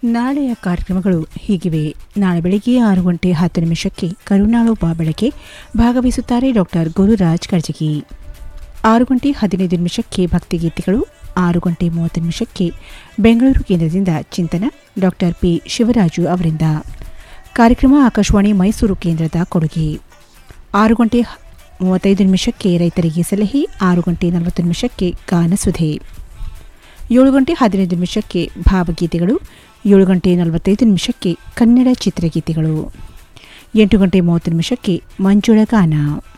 ನಾಳೆಯ ಕಾರ್ಯಕ್ರಮಗಳು ಹೀಗಿವೆ ನಾಳೆ ಬೆಳಿಗ್ಗೆ ಆರು ಗಂಟೆ ಹತ್ತು ನಿಮಿಷಕ್ಕೆ ಕರುನಾಳು ಬಾ ಬೆಳಗ್ಗೆ ಭಾಗವಹಿಸುತ್ತಾರೆ ಡಾಕ್ಟರ್ ಗುರುರಾಜ್ ಕರ್ಜಗಿ ಆರು ಗಂಟೆ ಹದಿನೈದು ನಿಮಿಷಕ್ಕೆ ಭಕ್ತಿಗೀತೆಗಳು ಆರು ಗಂಟೆ ಮೂವತ್ತು ನಿಮಿಷಕ್ಕೆ ಬೆಂಗಳೂರು ಕೇಂದ್ರದಿಂದ ಚಿಂತನ ಡಾಕ್ಟರ್ ಪಿ ಶಿವರಾಜು ಅವರಿಂದ ಕಾರ್ಯಕ್ರಮ ಆಕಾಶವಾಣಿ ಮೈಸೂರು ಕೇಂದ್ರದ ಕೊಡುಗೆ ಆರು ಗಂಟೆ ಮೂವತ್ತೈದು ನಿಮಿಷಕ್ಕೆ ರೈತರಿಗೆ ಸಲಹೆ ಆರು ಗಂಟೆ ನಲವತ್ತು ನಿಮಿಷಕ್ಕೆ ಗಾನಸುಧೆ ಏಳು ಗಂಟೆ ಹದಿನೈದು ನಿಮಿಷಕ್ಕೆ ಭಾವಗೀತೆಗಳು ಏಳು ಗಂಟೆ ನಲವತ್ತೈದು ನಿಮಿಷಕ್ಕೆ ಕನ್ನಡ ಚಿತ್ರಗೀತೆಗಳು ಎಂಟು ಗಂಟೆ ಮೂವತ್ತು ನಿಮಿಷಕ್ಕೆ ಮಂಜುಳ ಗಾನ